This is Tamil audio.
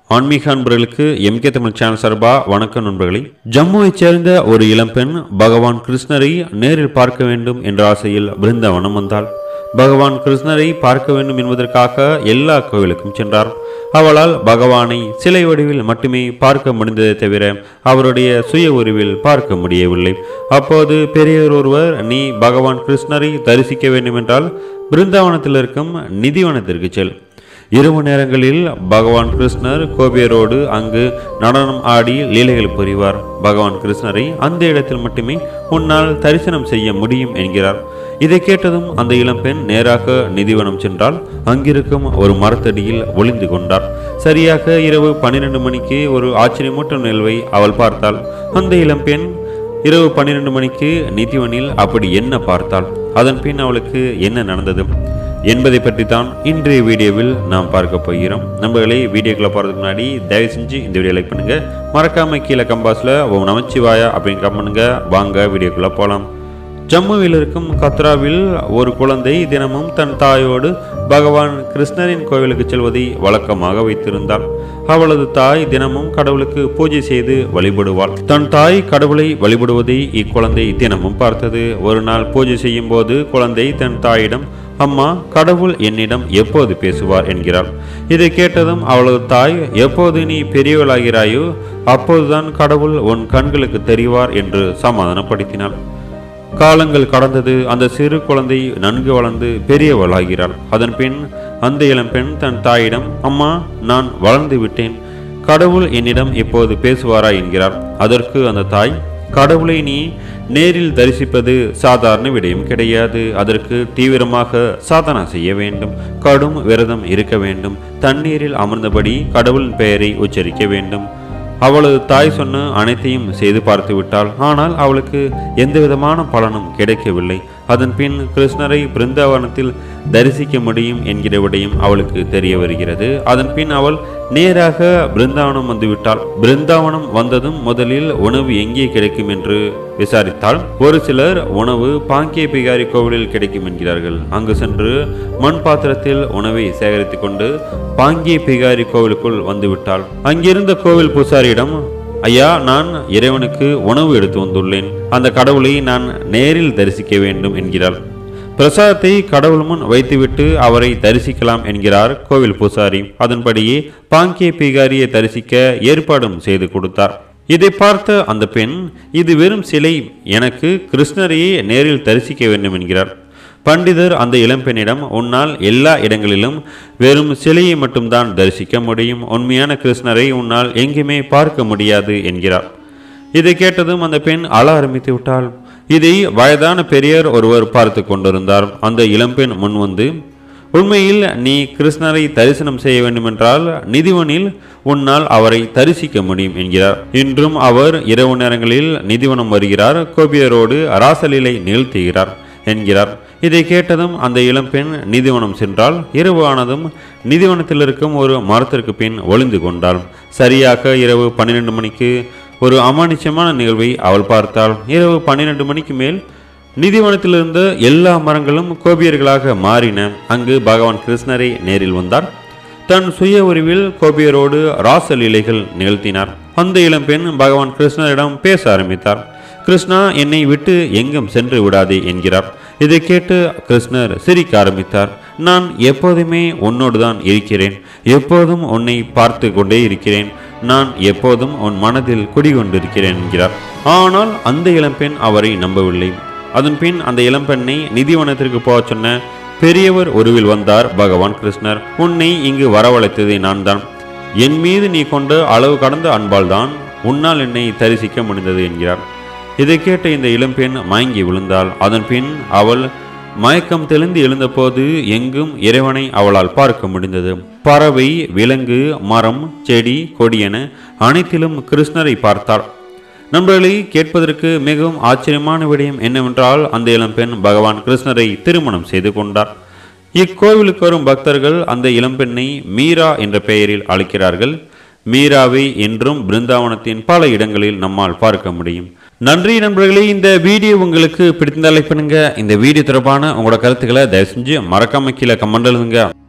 ஆன்மீக அன்பர்களுக்கு எம்கே தமிழ் சேனல் சார்பா வணக்கம் நண்பர்களே ஜம்முவைச் சேர்ந்த ஒரு இளம்பெண் பகவான் கிருஷ்ணரை நேரில் பார்க்க வேண்டும் என்ற ஆசையில் பிருந்தாவனம் வந்தாள் பகவான் கிருஷ்ணரை பார்க்க வேண்டும் என்பதற்காக எல்லா கோவிலுக்கும் சென்றார் அவளால் பகவானை சிலை வடிவில் மட்டுமே பார்க்க முடிந்ததை தவிர அவருடைய சுய உருவில் பார்க்க முடியவில்லை அப்போது பெரியவர் ஒருவர் நீ பகவான் கிருஷ்ணரை தரிசிக்க வேண்டுமென்றால் பிருந்தாவனத்தில் இருக்கும் நிதிவனத்திற்கு செல் இரவு நேரங்களில் பகவான் கிருஷ்ணர் கோபியரோடு அங்கு நடனம் ஆடி லீலைகள் புரிவார் பகவான் கிருஷ்ணரை அந்த இடத்தில் மட்டுமே உன்னால் தரிசனம் செய்ய முடியும் என்கிறார் இதை கேட்டதும் அந்த இளம்பெண் நேராக நிதிவனம் சென்றால் அங்கிருக்கும் ஒரு மரத்தடியில் ஒளிந்து கொண்டார் சரியாக இரவு பன்னிரண்டு மணிக்கு ஒரு ஆச்சரியமூட்டும் நிகழ்வை அவள் பார்த்தாள் அந்த இளம்பெண் இரவு பன்னிரண்டு மணிக்கு நிதிவனில் அப்படி என்ன பார்த்தாள் அதன் பின் அவளுக்கு என்ன நடந்தது என்பதை பற்றி தான் இன்றைய வீடியோவில் நாம் பார்க்க போகிறோம் நம்மளே வீடியோக்குள்ள போகிறதுக்கு முன்னாடி தயவு செஞ்சு இந்த வீடியோ லைக் பண்ணுங்க மறக்காம கீழே கம்பாஸில் ஓம் நமச்சிவாயா அப்படின்னு கம் பண்ணுங்க வாங்க வீடியோக்குள்ள போகலாம் ஜம்முவில் இருக்கும் கத்ராவில் ஒரு குழந்தை தினமும் தன் தாயோடு பகவான் கிருஷ்ணரின் கோவிலுக்கு செல்வதை வழக்கமாக வைத்திருந்தாள் அவளது தாய் தினமும் கடவுளுக்கு பூஜை செய்து வழிபடுவாள் தன் தாய் கடவுளை வழிபடுவதை இக்குழந்தை தினமும் பார்த்தது ஒரு நாள் பூஜை செய்யும் போது குழந்தை தன் தாயிடம் அம்மா கடவுள் என்னிடம் எப்போது பேசுவார் என்கிறாள் இதை கேட்டதும் அவளது தாய் எப்போது நீ பெரியவளாகிறாயோ அப்போதுதான் கடவுள் உன் கண்களுக்கு தெரிவார் என்று சமாதானப்படுத்தினாள் காலங்கள் கடந்தது அந்த சிறு குழந்தை நன்கு வளர்ந்து பெரியவளாகிறாள் அதன் பின் அந்த இளம்பெண் தன் தாயிடம் அம்மா நான் வளர்ந்து விட்டேன் கடவுள் என்னிடம் இப்போது பேசுவாரா என்கிறார் அதற்கு அந்த தாய் கடவுளை நீ நேரில் தரிசிப்பது சாதாரண விடயம் கிடையாது அதற்கு தீவிரமாக சாதனா செய்ய வேண்டும் கடும் விரதம் இருக்க வேண்டும் தண்ணீரில் அமர்ந்தபடி கடவுளின் பெயரை உச்சரிக்க வேண்டும் அவளது தாய் சொன்ன அனைத்தையும் செய்து பார்த்து விட்டாள் ஆனால் அவளுக்கு எந்த விதமான பலனும் கிடைக்கவில்லை அதன் பின் கிருஷ்ணரை பிருந்தாவனத்தில் தரிசிக்க முடியும் என்கிற விடயம் அவளுக்கு தெரிய வருகிறது அதன் பின் அவள் நேராக பிருந்தாவனம் வந்துவிட்டாள் பிருந்தாவனம் வந்ததும் முதலில் உணவு எங்கே கிடைக்கும் என்று விசாரித்தாள் ஒரு சிலர் உணவு பாங்கிய பிகாரி கோவிலில் கிடைக்கும் என்கிறார்கள் அங்கு சென்று மண் பாத்திரத்தில் உணவை சேகரித்துக் கொண்டு பாங்கிய பிகாரி கோவிலுக்குள் வந்துவிட்டாள் அங்கிருந்த கோவில் பூசாரியிடம் ஐயா நான் இறைவனுக்கு உணவு எடுத்து வந்துள்ளேன் அந்த கடவுளை நான் நேரில் தரிசிக்க வேண்டும் என்கிறார் பிரசாதத்தை கடவுள் முன் வைத்துவிட்டு அவரை தரிசிக்கலாம் என்கிறார் கோவில் பூசாரி அதன்படியே பாங்கிய பிகாரியை தரிசிக்க ஏற்பாடும் செய்து கொடுத்தார் இதை பார்த்த அந்த பெண் இது வெறும் சிலை எனக்கு கிருஷ்ணரையே நேரில் தரிசிக்க வேண்டும் என்கிறார் பண்டிதர் அந்த இளம்பெண்ணிடம் உன்னால் எல்லா இடங்களிலும் வெறும் சிலையை மட்டும்தான் தரிசிக்க முடியும் உண்மையான கிருஷ்ணரை உன்னால் எங்குமே பார்க்க முடியாது என்கிறார் இதை கேட்டதும் அந்த பெண் அழ ஆரம்பித்து விட்டாள் இதை வயதான பெரியர் ஒருவர் பார்த்து கொண்டிருந்தார் அந்த இளம்பெண் முன் வந்து உண்மையில் நீ கிருஷ்ணரை தரிசனம் செய்ய வேண்டுமென்றால் நிதிவனில் உன்னால் அவரை தரிசிக்க முடியும் என்கிறார் இன்றும் அவர் இரவு நேரங்களில் நிதிவனம் வருகிறார் கோபியரோடு ராசலீலை நிகழ்த்துகிறார் என்கிறார் இதை கேட்டதும் அந்த இளம்பெண் நிதிவனம் சென்றால் இரவு ஆனதும் நிதிவனத்தில் இருக்கும் ஒரு மரத்திற்கு பின் ஒளிந்து கொண்டாள் சரியாக இரவு பன்னிரெண்டு மணிக்கு ஒரு அமானுஷ்யமான நிகழ்வை அவள் பார்த்தாள் இரவு பன்னிரெண்டு மணிக்கு மேல் நிதிவனத்திலிருந்து எல்லா மரங்களும் கோபியர்களாக மாறின அங்கு பகவான் கிருஷ்ணரை நேரில் வந்தார் தன் சுய உருவில் கோபியரோடு ராசலீலைகள் நிகழ்த்தினார் அந்த இளம்பெண் பகவான் கிருஷ்ணரிடம் பேச ஆரம்பித்தார் கிருஷ்ணா என்னை விட்டு எங்கும் சென்று விடாதே என்கிறார் இதை கேட்டு கிருஷ்ணர் சிரிக்க ஆரம்பித்தார் நான் எப்போதுமே உன்னோடு தான் இருக்கிறேன் எப்போதும் உன்னை பார்த்து கொண்டே இருக்கிறேன் நான் எப்போதும் உன் மனதில் குடிகொண்டிருக்கிறேன் என்கிறார் ஆனால் அந்த இளம்பெண் அவரை நம்பவில்லை அதன் பின் அந்த இளம்பெண்ணை நிதிவனத்திற்கு போக சொன்ன பெரியவர் உருவில் வந்தார் பகவான் கிருஷ்ணர் உன்னை இங்கு வரவழைத்ததை நான் தான் என் மீது நீ கொண்ட அளவு கடந்த அன்பால் தான் உன்னால் என்னை தரிசிக்க முடிந்தது என்கிறார் இதை கேட்ட இந்த இளம்பெண் மயங்கி விழுந்தாள் அதன் பின் அவள் மயக்கம் தெளிந்து எழுந்தபோது எங்கும் இறைவனை அவளால் பார்க்க முடிந்தது பறவை விலங்கு மரம் செடி கொடி என அனைத்திலும் கிருஷ்ணரை பார்த்தாள் நண்பர்களை கேட்பதற்கு மிகவும் ஆச்சரியமான விடயம் என்னவென்றால் அந்த இளம்பெண் பகவான் கிருஷ்ணரை திருமணம் செய்து கொண்டார் இக்கோவிலுக்கு வரும் பக்தர்கள் அந்த இளம்பெண்ணை மீரா என்ற பெயரில் அழைக்கிறார்கள் மீராவை என்றும் பிருந்தாவனத்தின் பல இடங்களில் நம்மால் பார்க்க முடியும் நன்றி நண்பர்களே இந்த வீடியோ உங்களுக்கு பிடித்திருந்தால் லைக் பண்ணுங்க இந்த வீடியோ தொடர்பான உங்களோட கருத்துக்களை தயவு செஞ்சு மறக்காம கீழே கமெண்ட் எழுதுங்க